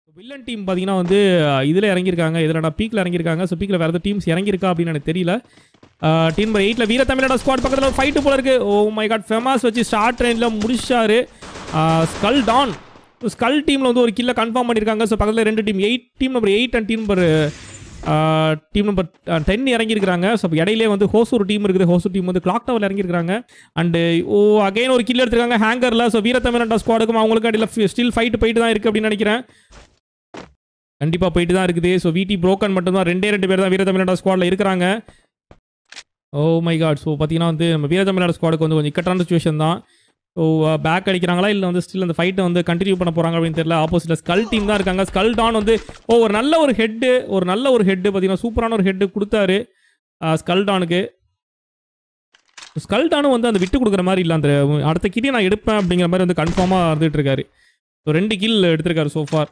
Villain team பார்த்தீங்கன்னா வந்து இதில் இறங்கியிருக்காங்க இதில் பீக்கில் இறங்கியிருக்காங்க ஸோ பீக்கில் வேறு எதாவது டீம்ஸ் இறங்கியிருக்கா அப்படின்னு எனக்கு தெரியல டீம் நம்பர் எயிட்டில் வீர தமிழோட ஸ்குவாட் பக்கத்தில் ஒரு ஃபைட்டு போல இருக்கு ஓ மை காட் ஃபெமாஸ் வச்சு ஸ்டார்ட் ட்ரெயினில் முடிச்சாரு ஸ்கல் டான் ஸ்கல் டீமில் வந்து ஒரு கில்ல கன்ஃபார்ம் பண்ணியிருக்காங்க ஸோ பக்கத்தில் ரெண்டு team eight team number eight and team number team number ten இறங்கியிருக்காங்க ஸோ இடையிலே வந்து ஹோசூர் டீம் இருக்குது ஹோசூர் டீம் வந்து கிளாக் டவர் இறங்கியிருக்காங்க அண்டு ஓ அகைன் ஒரு கில் எடுத்திருக்காங்க ஹேங்கரில் ஸோ வீரத்தமிழண்டா ஸ்குவாடுக்கும் அவங்களுக்கு அடியில் ஸ்டில் ஃபைட்டு போயிட்டு தான் இருக்குது அப்படின்னு நினைக்கிறேன் கண்டிப்பாக போயிட்டு தான் இருக்குது ஸோ விடி புரோக்கன் மட்டும்தான் ரெண்டே ரெண்டு பேர் தான் வீரத்தமிழ்நாடு ஸ்குவாடில் இருக்கிறாங்க ஓ மை காட் ஸோ பார்த்தீங்கன்னா வந்து நம்ம வீரத்தமிழ்நாடு ஸ்குவாடுக்கு வந்து கொஞ்சம் இக்கட்டான சுச்சுவேஷன் தான் ஸோ பேக் அடிக்கிறாங்களா இல்லை வந்து ஸ்டில் அந்த ஃபைட்டை வந்து கண்டினியூ பண்ண போகிறாங்க அப்படின்னு தெரியல ஆப்போசிட்டில் ஸ்கல் டீம் தான் இருக்காங்க ஸ்கல் டான் வந்து ஓ ஒரு நல்ல ஒரு ஹெட்டு ஒரு நல்ல ஒரு ஹெட்டு பார்த்தீங்கன்னா சூப்பரான ஒரு ஹெட்டு கொடுத்தாரு ஸ்கல் டானுக்கு ஸ்கல் டானும் வந்து அந்த விட்டு கொடுக்குற மாதிரி இல்லை அந்த அடுத்த கிட்டே நான் எடுப்பேன் அப்படிங்கிற மாதிரி வந்து கன்ஃபார்மாக இருந்துகிட்டு இருக்காரு ஸோ ரெண்டு கில் எடுத்திருக்காரு சோஃபார்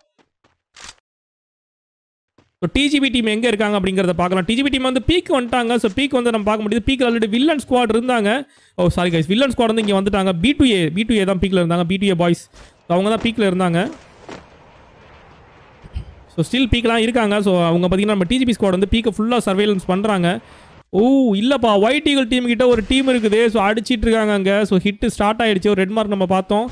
ஸோ டிஜிபி டீம் எங்கே இருக்காங்க அப்படிங்கிறத பார்க்கலாம் டிஜிபி டீம் வந்து பீக் வந்துட்டாங்க ஸோ பீக் வந்து நம்ம பார்க்க முடியுது பீக் ஆல்ரெடி வில்லன் ஸ்குவாட் இருந்தாங்க oh sorry guys villain squad வந்து இங்கே வந்துட்டாங்க B to A B to A தான் பீக்கில் இருந்தாங்க B to A boys so அவங்க தான் பீக்கில் இருந்தாங்க ஸோ ஸ்டில் பீக்லாம் இருக்காங்க ஸோ அவங்க பார்த்தீங்கன்னா நம்ம டிஜிபி ஸ்குவாட் வந்து பீக்கை ஃபுல்லாக சர்வேலன்ஸ் பண்ணுறாங்க ஓ இல்லைப்பா ஒயிட் ஈகிள் டீம் கிட்ட ஒரு டீம் இருக்குது ஸோ அடிச்சிட்டு இருக்காங்க அங்கே ஸோ ஹிட்டு ஸ்டார்ட் ஆயிடுச்சு ஒரு ரெட் மார்க் நம்ம பார்த்தோம்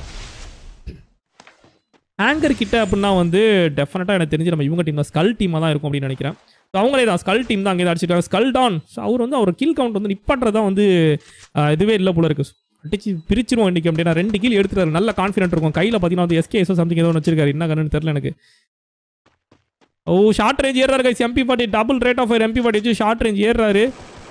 ஆங்கர் கிட்ட அப்படின்னா வந்து டெஃபினட்டாக எனக்கு தெரிஞ்சு நம்ம இவங்க டீம் ஸ்கல் டீமாக தான் இருக்கும் அப்படின்னு நினைக்கிறேன் ஸோ அவங்களே தான் ஸ்கல் டீம் தான் அங்கே அடிச்சிட்டாங்க ஸ்கல் டான் ஸோ அவர் வந்து அவர் கில் கவுண்ட் வந்து நிப்பாட்டுறது தான் வந்து ஆஹ், இதுவே இல்லை போல இருக்கு அடிச்சு பிரிச்சிருவோம் இன்றைக்கி அப்படின்னா ரெண்டு கீழ் எடுத்துட்டாரு நல்ல கான்ஃபிடென்ட் இருக்கும் கையில் பார்த்தீங்கன்னா வந்து எஸ்கேஎஸோ சம்திங் ஏதோ ஒன்று வச்சிருக்காரு என்ன கண்ணுன்னு தெரியல எனக்கு ஓ ஷார்ட் ரேஞ்ச் ஏறாரு guys MP forty double rate of fire MP forty வச்சு ஷார்ட் ரேஞ்ச் ஏறாரு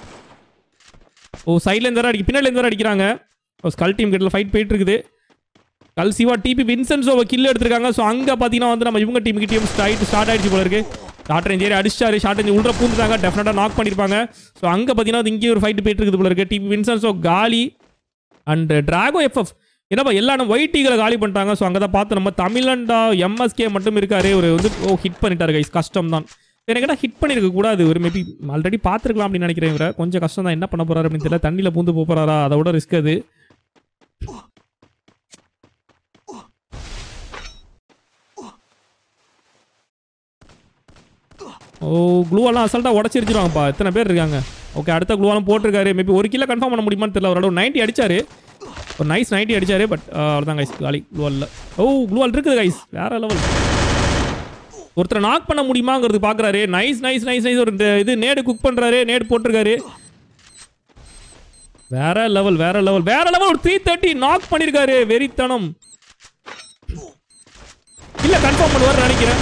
ஓ சைட்லேருந்து வேறு அடிக்க பின்னாடிலேருந்து வேறு அடிக்கிறாங்க ஓ ஸ்கல் டீம் கிட்ட ஃபைட் போயிட்டு இருக்குது கல் சிவா டிபி வின்சென்ஸோவை கில் எடுத்திருக்காங்க ஸோ அங்கே பார்த்தீங்கன்னா வந்து நம்ம இவங்க டீம் கிட்டேயும் ஸ்ட்ரைட் ஸ்டார்ட் ஆயிடுச்சு போல இருக்கு ஷார்ட் ரேஞ்ச் ஏறி அடிச்சாரு ஷார்ட் ரேஞ்ச் உள்ள பூந்துட்டாங்க டெஃபினட்டாக நாக் பண்ணியிருப்பாங்க ஸோ அங்கே பார்த்தீங்கன்னா வந்து இங்கேயும் ஒரு ஃபைட் போயிட்டு இருக்குது போல இருக்கு டிபி வின்சென்ஸோ காலி அண்ட் டிராகோ எஃப்எஃப் என்னப்பா எல்லா நம்ம ஒயிட் டீகளை காலி பண்ணிட்டாங்க ஸோ அங்கே தான் பார்த்து நம்ம தமிழண்டா எம்எஸ்கே மட்டும் இருக்காரு ஒரு வந்து ஓ ஹிட் பண்ணிட்டாரு கைஸ் கஷ்டம் தான் எனக்கு ஹிட் பண்ணியிருக்க கூடாது ஒரு மேபி ஆல்ரெடி பார்த்துருக்கலாம் அப்படின்னு நினைக்கிறேன் இவரை கொஞ்சம் கஷ்டம் தான் என்ன பண்ண போறாரு அப்படின்னு தெரியல தண்ணியில் பூந்து போக போறாரா அதை விட ரிஸ்க் அது ஓ க்ளூவெல்லாம் அசால்ட்டாக உடச்சிருச்சிருவாங்கப்பா எத்தனை பேர் இருக்காங்க ஓகே அடுத்த க்ளூவெல்லாம் போட்டிருக்காரு மேபி ஒரு கிலோ கன்ஃபார்ம் பண்ண முடியுமான்னு தெரியல ஒரு நைன்ட்டி அடிச்சாரு ஒரு நைஸ் நைன்ட்டி அடிச்சாரு பட் அவ்வளோதான் கைஸ் காலி க்ளூவலில் ஓ க்ளூவல் இருக்குது கைஸ் வேற லெவல் ஒருத்தரை நாக் பண்ண முடியுமாங்கிறது பார்க்குறாரு நைஸ் நைஸ் நைஸ் நைஸ் ஒரு இந்த இது நேடு குக் பண்ணுறாரு நேடு போட்டிருக்காரு வேற லெவல் வேற லெவல் வேற லெவல் ஒரு த்ரீ தேர்ட்டி நாக் பண்ணியிருக்காரு வெறித்தனம் இல்லை கன்ஃபார்ம் பண்ணுவார் நினைக்கிறேன்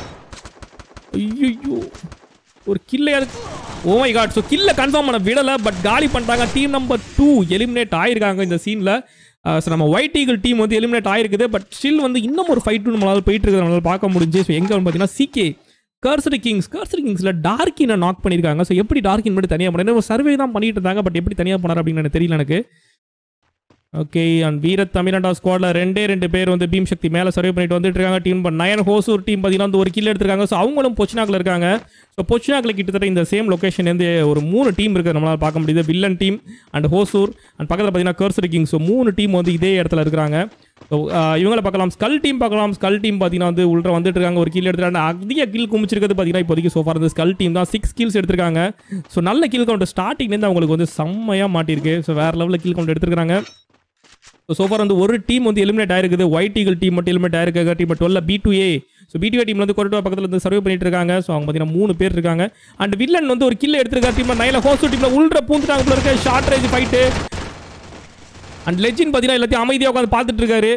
ஐயோ ஒரு கில்லை ஓ மை காட் ஸோ கில்லை கன்ஃபார்ம் பண்ண விடலை பட் காலி பண்ணிட்டாங்க டீம் நம்பர் டூ எலிமினேட் ஆயிருக்காங்க இந்த சீனில் ஸோ நம்ம ஒயிட் ஈகிள் டீம் வந்து எலிமினேட் ஆயிருக்குது பட் ஸ்டில் வந்து இன்னும் ஒரு ஃபைட் நம்மளால் போயிட்டு இருக்கிறது நம்மளால் பார்க்க முடிஞ்சு ஸோ எங்கே பார்த்தீங்கன்னா சிகே கர்சரி கிங்ஸ் கர்சரி கிங்ஸில் டார்க்கினை நாக் பண்ணியிருக்காங்க ஸோ எப்படி டார்க்கின் மட்டும் தனியாக பண்ண ஒரு சர்வே தான் பண்ணிட்டு இருந்தாங்க பட் எப்படி தனியாக பண்ணார் அப்படின்னு எனக்கு தெரியல எனக்கு ஓகே அண்ட் வீர தமிழ்நாடா ஸ்குவாடில் ரெண்டே ரெண்டு பேர் வந்து பீம் சக்தி மேலே சர்வே பண்ணிட்டு வந்துட்டு இருக்காங்க டீம் நயன் ஹோசூர் டீம் பார்த்தீங்கன்னா வந்து ஒரு கில் எடுத்திருக்காங்க ஸோ அவங்களும் பொச்சினாக்கில் இருக்காங்க ஸோ பொச்சினாக்கில் கிட்டத்தட்ட இந்த சேம் லொக்கேஷன்லேருந்து ஒரு மூணு டீம் இருக்குது நம்மளால் பார்க்க முடியுது villain team and Hosur and பக்கத்தில் பார்த்தீங்கன்னா கர்சரி கிங் ஸோ மூணு டீம் வந்து இதே இடத்துல இருக்கிறாங்க ஸோ இவங்களை பார்க்கலாம் ஸ்கல் டீம் பார்க்கலாம் ஸ்கல் டீம் பார்த்தீங்கன்னா வந்து உள்ள வந்துட்டு இருக்காங்க ஒரு கில் எடுத்துருக்காங்க அதிக கில் குமிச்சிருக்கிறது பார்த்தீங்கன்னா இப்போதைக்கு சோஃபார் வந்து ஸ்கல் டீம் தான் சிக்ஸ் கில்ஸ் எடுத்திருக்காங்க ஸோ நல்ல கில் கவுண்ட் ஸ்டார்டிங்லேருந்து அவங்களுக்கு வந்து செம்மையாக மாட்டிருக்கு ஸோ வேறு லெவலில் கில் கவுண்ட் எடுத்திருக்காங்க ஸோ சோஃபார் வந்து ஒரு டீம் வந்து எலிமினேட் ஆயிருக்குது ஒயிட் ஈகிள் டீம் மட்டும் எலிமினேட் ஆயிருக்காங்க team twelve B to A so B to A team வந்து கொரட்டோ பக்கத்தில் வந்து சர்வே பண்ணிட்டு இருக்காங்க ஸோ அவங்க பார்த்தீங்கன்னா மூணு பேர் இருக்காங்க அண்ட் வில்லன் வந்து ஒரு கில்ல எடுத்திருக்காரு டீம் நைல ஹோஸ்ட் டீமில் உள்ள பூந்துட்டாங்க போல இருக்க ஷார்ட் ரேஞ்ச் ஃபைட்டு அண்ட் லெஜின் பார்த்தீங்கன்னா எல்லாத்தையும் அமைதியாக உட்காந்து பார்த்துட்டு இருக்காரு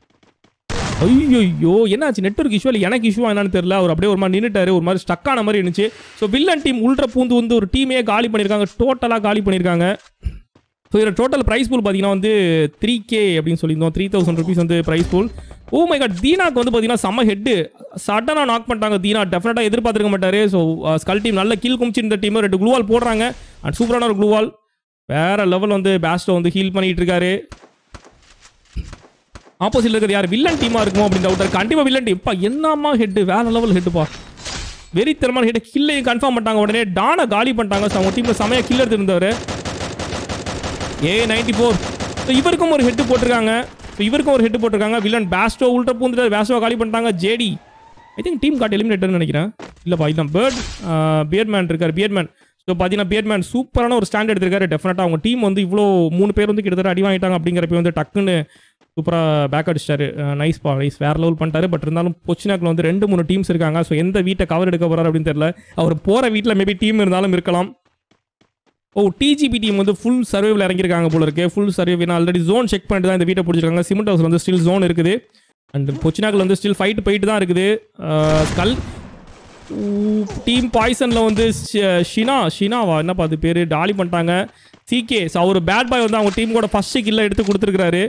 ஐயோ என்னாச்சு நெட்ஒர்க் இஷ்யூ இல்லை எனக்கு இஷ்யூ என்னன்னு தெரியல அவர் அப்படியே ஒரு மாதிரி நின்றுட்டாரு ஒரு மாதிரி ஸ்டக் ஆன மாதிரி இருந்துச்சு ஸோ வில்லன் டீம் உள்ள பூந்து வந்து ஒரு டீமே காலி பண்ணியிருக்காங்க டோட்டலாக காலி பண்ணியிருக்காங்க ஸோ இதில் டோட்டல் ப்ரைஸ் பூல் பார்த்தீங்கன்னா வந்து த்ரீ கே அப்படின்னு சொல்லியிருந்தோம் த்ரீ தௌசண்ட் ருபீஸ் வந்து prize pool oh my God தீனாக்கு வந்து பார்த்தீங்கன்னா செம்ம ஹெட்டு சடனாக நாக் பண்ணிட்டாங்க தீனா டெஃபினட்டாக எதிர்பார்த்துருக்க மாட்டாரு ஸோ ஸ்கல் டீம் நல்ல கீழ் குமிச்சிருந்த டீம் ரெண்டு க்ளூவால் போடுறாங்க அண்ட் சூப்பரான ஒரு க்ளூவால் வேற லெவல் வந்து பேஸ்டோ வந்து ஹீல் பண்ணிட்டு இருக்காரு ஆப்போசிட்ல இருக்கிறது யார் வில்லன் டீமா இருக்குமோ அப்படின்னு டவுட் கண்டிப்பா வில்லன் டீம் பா என்னம்மா ஹெட் வேற லெவல் ஹெட்டுப்பா வெறித்தரமான ஹெட் கில்லையும் கன்ஃபார்ம் பண்ணிட்டாங்க உடனே டானை காலி பண்ணிட்டாங்க ஸோ அவங்க டீம்ல செமையா கில் எடுத்திருந்தவர் ஏ நைன்டி ஃபோர் ஸோ இவருக்கும் ஒரு ஹெட் போட்டிருக்காங்க ஸோ இவருக்கும் ஒரு ஹெட் போட்டிருக்காங்க வில்லன் பேஸ்டோ உள்ட்ட பூந்துட்டு பேஸ்டோ காலி பண்ணிட்டாங்க JD I think team got எலிமினேட்டர்னு நினைக்கிறேன் இல்லைப்பா இதுதான் பேர்ட் பியர்மேன் இருக்கார் பியர்மேன் ஸோ பார்த்தீங்கன்னா பியர்மேன் சூப்பரான ஒரு ஸ்டாண்ட் எடுத்திருக்காரு டெஃபினட்டாக அவங்க டீம் வந்து இவ்வளோ மூணு பேர் வந்து கிட்டத்தட்ட அடி வாங்கிட்டாங்க அப்படிங்கிறப்ப வந்து டக்குன்னு சூப்பராக பேக் அடிச்சிட்டாரு நைஸ் பா நைஸ் வேற லெவல் பண்ணிட்டாரு பட் இருந்தாலும் பொச்சினாக்கில் வந்து ரெண்டு மூணு டீம்ஸ் இருக்காங்க ஸோ எந்த வீட்டை கவர் எடுக்க போறாரு அப்படின்னு தெரியல அவர் போகிற வீட்டில் மேபி டீம் இருந்தாலும் இருக்கலாம் ஓ டிஜிபி டீம் வந்து ஃபுல் சர்வேவில் இறங்கியிருக்காங்க போல இருக்கு full survey already zone check பண்ணிட்டு தான் இந்த வீட்டை பிடிச்சிருக்காங்க சிமெண்ட் ஹவுஸ் வந்து ஸ்டில் ஜோன் இருக்குது அண்ட் பொச்சினாக்கில் வந்து ஸ்டில் ஃபைட் போயிட்டு தான் இருக்குது ஸ்கல் டீம் பாய்சனில் வந்து ஷி- ஷினா ஷினாவா என்னப்பா அது பேர் டாலி பண்ணிட்டாங்க சிகே ஸோ அவர் பேட் பாய் வந்து அவங்க டீம் கூட ஃபஸ்ட்டு கில்ல எடுத்து கொடுத்துருக்காரு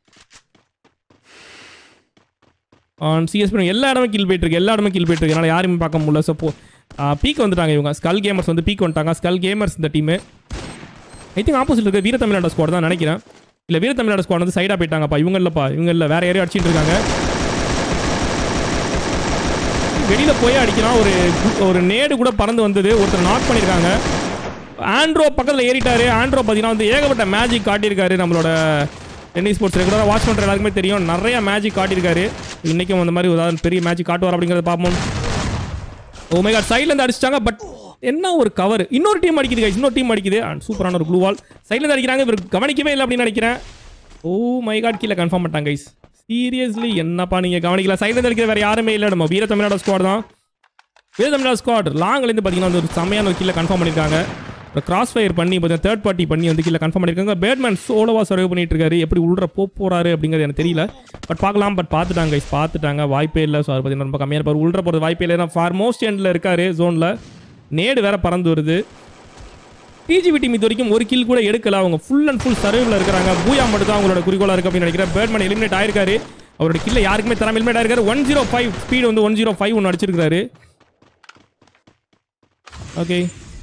சிஎஸ் பண்ணி எல்லா இடமே கில் போயிட்டு இருக்கு எல்லா இடமே கில் போயிட்டு இருக்கு என்னால் யாருமே பார்க்க முடியல ஸோ பீக் வந்துட்டாங்க இவங்க ஸ்கல் கேமர்ஸ் வந்து பீக் வந்துட்டாங்க ஸ்கல் கேமர்ஸ் இந்த டீமு ஐ திங்க் ஆப்போசிட் இருக்க வீர தமிழ்நாடு ஸ்குவாட் தான் நினைக்கிறேன் இல்லை வீர தமிழ்நாடு ஸ்குவாட் வந்து சைடாக போயிட்டாங்கப்பா இவங்க இல்லைப்பா இவங்க இல்லை வேற யாரையும் அடிச்சிட்டு இருக்காங்க வெளியில போய் அடிக்கலாம் ஒரு ஒரு நேடு கூட பறந்து வந்தது ஒருத்தர் நாக் பண்ணியிருக்காங்க ஆண்ட்ரோ பக்கத்தில் ஏறிட்டாரு ஆண்ட்ரோ பார்த்தீங்கன்னா வந்து ஏகப்பட்ட மேஜிக் காட்டியிருக்காரு நம்மளோட டென்னிஸ் ஸ்போர்ட்ஸ் ரெகுலராக வாட்ச் பண்ணுற எல்லாருக்குமே தெரியும் நிறைய மேஜிக் காட்டியிருக்காரு இன்றைக்கும் அந்த மாதிரி ஏதாவது பெரிய மேஜிக் காட்டுவார் அப்படிங்கிறத பார்ப்போம் ஓமேகா சைட்லேருந்து அடிச்சிட்டாங்க பட் என்ன ஒரு கவர் இன்னொரு டீம் அடிக்குது guys. இன்னொரு டீம் அடிக்குது அண்ட் சூப்பரான ஒரு ப்ளூ வால் சைட்லேருந்து அடிக்கிறாங்க இவர் கவனிக்கவே இல்லை அப்படின்னு நினைக்கிறேன் ஓ மை காட் கீழே கன்ஃபார்ம் பண்ணிட்டாங்க கைஸ் சீரியஸ்லி என்னப்பா நீங்கள் கவனிக்கல சைட்லேருந்து அடிக்கிற வேறு யாருமே இல்லை நம்ம வீர தமிழ்நாடு ஸ்குவாட் தான் வீர தமிழ்நாடு ஸ்குவாட் லாங்லேருந்து பார்த்தீங்கன்னா வந்து ஒரு செம்மையான ஒரு கீழே கன்ஃபார்ம் பண்ணியிருக்காங்க ஒரு கிராஸ் ஃபயர் பண்ணி பார்த்தீங்கன்னா தேர்ட் பார்ட்டி பண்ணி வந்து கீழே கன்ஃபார்ம் பண்ணியிருக்காங்க பேட்மேன் சோலோவா சர்வ் பண்ணிட்டு இருக்காரு எப்படி உள்ள போக போறாரு அப்படிங்கிறது எனக்கு தெரியல பட் பார்க்கலாம் பட் பார்த்துட்டாங்க guys. பார்த்துட்டாங்க வாய்ப்பே இல்லை ஸோ அது பார்த்தீங்கன்னா ரொம்ப கம்மியான பாரு உள்ள போகிறது வாய்ப்பே இல்லை ஏன்னா ஃபார் மோஸ்ட் எண்டில் இருக்காரு ஜோனில் நேடு வேற பறந்து வருது டிஜிபி டீம் இது வரைக்கும் ஒரு கில் கூட எடுக்கல அவங்க ஃபுல் அண்ட் ஃபுல் சர்வைவில் இருக்கிறாங்க பூயா மட்டும் தான் அவங்களோட குறிக்கோளாக இருக்கு அப்படின்னு நினைக்கிறேன் பேட்மேன் எலிமினேட் ஆயிருக்காரு அவரோட கில்ல யாருக்குமே தராம எலிமினேட் ஆயிருக்காரு ஒன் ஜீரோ ஃபைவ் ஸ்பீடு வந்து ஒன் ஜீரோ ஃபைவ் ஒன்று அடிச்சிருக்காரு ஓகே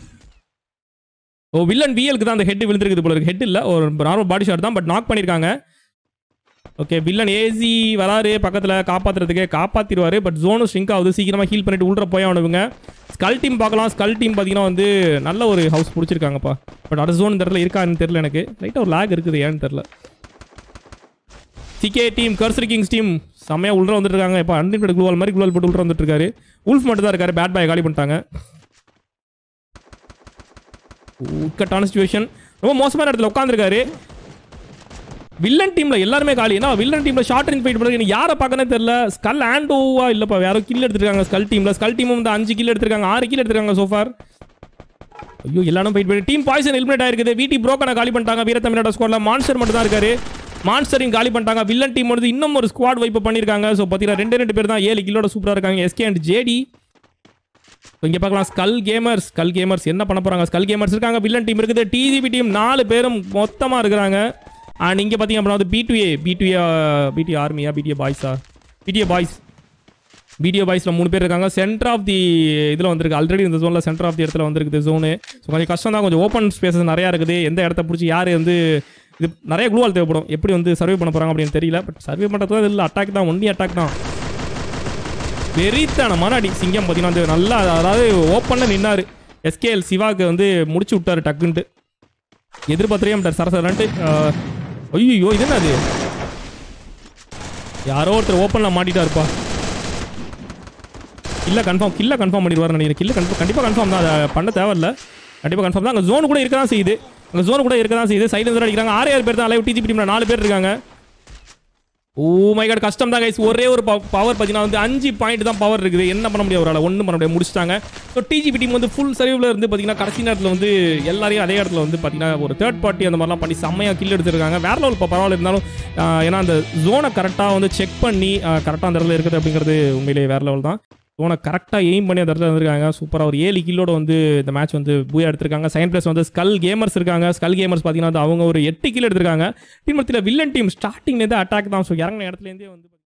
ஓ வில்லன் விஎலுக்கு தான் அந்த ஹெட் விழுந்திருக்குது போல இருக்கு ஹெட் இல்லை ஒரு நார்மல் பாடி ஷாட் தான் பட் நாக் பண்ணியிருக்காங்க ஓகே வில்லன் ஏசி வராரு பக்கத்தில் காப்பாத்துறதுக்கு காப்பாற்றிடுவார் பட் ஜோனும் ஸ்ட்ரிங்க் ஆகுது சீக்கிரமாக ஹீல் பண்ணிட்டு உள்ள போய் அவனுங்க ஸ்கல் டீம் பார்க்கலாம் ஸ்கல் டீம் பார்த்தீங்கன்னா வந்து நல்ல ஒரு ஹவுஸ் பிடிச்சிருக்காங்கப்பா பட் அடுத்த ஜோன் இந்த இடத்துல இருக்கான்னு தெரியல எனக்கு லைட்டாக ஒரு லேக் இருக்குது ஏன்னு தெரியல CK team cursory kings team செம்மையாக உள்ள வந்துட்டு இருக்காங்க இப்போ அன்லிமிட்டட் குளோவல் மாதிரி குளோவல் போட்டு உள்ள வந்துட்டு இருக்காரு உல்ஃப் மட்டும் தான் இருக்காரு பேட் பாய் காலி பண்ணிட்டாங்க உட்கட்டான சுச்சுவேஷன் ரொம்ப மோசமான இடத்துல உட்காந்துருக்காரு வில்லன் டீம்ல எல்லாருமே காலி ஏன்னா வில்லன் டீம்ல ஷார்ட் ரேஞ்ச் ஃபைட் பண்ணுறது யாரை பார்க்கனே தெரியல ஸ்கல் ஆண்டோவா இல்லப்பா யாரோ கில் எடுத்திருக்காங்க ஸ்கல் டீம்ல ஸ்கல் டீம் வந்து அஞ்சு கில் எடுத்திருக்காங்க ஆறு கில் எடுத்திருக்காங்க சோஃபார் ஐயோ எல்லாரும் ஃபைட் பண்ணி டீம் பாய்சன் எலிமினேட் ஆயிருக்குது வீட்டி ப்ரோக்கனை காலி பண்ணிட்டாங்க வீர தமிழ்நாடு ஸ்குவாட்ல மான்ஸ்டர் மட்டும் தான் இருக்காரு மான்ஸ்டரையும் காலி பண்ணிட்டாங்க வில்லன் டீம் வந்து இன்னும் ஒரு ஸ்குவாட் வைப்பு பண்ணியிருக்காங்க ஸோ பார்த்தீங்கன்னா ரெண்டு ரெண்டு பேர் தான் ஏழு கிலோட சூப்பராக இருக்காங்க எஸ்கே அண்ட் ஜேடி இங்கே பார்க்கலாம் ஸ்கல் கேமர்ஸ் ஸ்கல் கேமர்ஸ் என்ன பண்ண போகிறாங்க ஸ்கல் கேமர்ஸ் இருக்காங்க வில்லன் டீம் இருக்குது டிஜிபி டீம் நாலு பேரும் மொத்தமாக இருக்கிறாங்க அண்ட் இங்கே பார்த்தீங்க அப்படின்னா வந்து பிடிஏ பிடிஏ பிடி ஆர்மியா பிடிஏ பாய்ஸா பிடிஏ பாய்ஸ் பிடிஓ பாய்ஸில் மூணு பேர் இருக்காங்க சென்டர் ஆஃப் தி இதில் வந்திருக்கு ஆல்ரெடி இந்த ஜோனில் சென்டர் ஆஃப் தி இடத்துல வந்திருக்குது ஜோனு ஸோ கொஞ்சம் கஷ்டம் தான் கொஞ்சம் ஓப்பன் ஸ்பேசஸ் நிறையா இருக்குது எந்த இடத்த பிடிச்சி யார் வந்து இது நிறைய குளூவால் தேவைப்படும் எப்படி வந்து சர்வே பண்ண போகிறாங்க அப்படின்னு தெரியல பட் சர்வே பண்ணுறது தான் இல்லை அட்டாக் தான் ஒன்லி அட்டாக் தான் வெறித்தனமான அடி சிங்கம் பார்த்தீங்கன்னா வந்து நல்லா அதாவது ஓப்பனில் நின்னாரு எஸ்கேஎல் சிவாக்கு வந்து முடிச்சு விட்டாரு டக்குன்ட்டு எதிர்பார்த்துறே மாட்டார் சரசரன்ட்டு ஐயோ இது என்ன அது யாரோ ஒருத்தர் ஓப்பனில் மாட்டிட்டாருப்பா இல்லை கன்ஃபார்ம் கில்ல கன்ஃபார்ம் பண்ணிடுவார் நினைக்கிறேன் கில்ல கன்ஃபார்ம் கண்டிப்பாக கன்ஃபார்ம் தான் அதை பண்ண தேவையில்ல கண்டிப்பாக கன்ஃபார்ம் தான் அங்கே ஜோன் கூட இருக்க தான் செய்யுது அங்கே ஜோன் கூட இருக்க தான் செய்யுது சைடில் இருந்து அடிக்கிறாங்க ஆறு ஆறு பேர் தான் லைவ் டிஜிபி டீமில் நாலு பேர் இருக்காங்க ஓ மை காட் கஷ்டம் தான் கைஸ் ஒரே ஒரு பவர் பார்த்தீங்கன்னா வந்து அஞ்சு பாயிண்ட் தான் பவர் இருக்குது என்ன பண்ண முடியாது அவரால் ஒன்றும் பண்ண முடியாது முடிச்சிட்டாங்க ஸோ டிஜிபி டீம் வந்து ஃபுல் சர்வீவில் இருந்து பார்த்தீங்கன்னா கடைசி நேரத்தில் வந்து எல்லாரையும் அதே இடத்துல வந்து பார்த்தீங்கன்னா ஒரு தேர்ட் பார்ட்டி அந்த மாதிரிலாம் பண்ணி செம்மையாக கில் எடுத்திருக்காங்க வேற லெவல் இப்போ பரவாயில்ல இருந்தாலும் ஆஹ், ஏன்னா அந்த ஜோனை கரெக்டாக வந்து செக் பண்ணி கரெக்டாக அந்த இடத்துல இருக்குது அப்படிங்கிறது உண்மையிலேயே வேற லெவல் தான் ஜோனை கரெக்டாக எய்ம் பண்ணி அந்த இடத்துல வந்திருக்காங்க சூப்பராக ஒரு ஏழு கில்லோட வந்து இந்த மேட்ச் வந்து பூயா எடுத்திருக்காங்க செகண்ட் பிளேஸ் வந்து ஸ்கல் கேமர்ஸ் இருக்காங்க ஸ்கல் கேமர்ஸ் பார்த்தீங்கன்னா வந்து அவங்க ஒரு எட்டு கிலோ எடுத்திருக்காங்க டீம் மத்தியில் வில்லன் டீம் ஸ்டார்டிங்லேருந்து அட்டாக் தான் ஸோ இறங்கின இடத்துலேருந்தே வந்து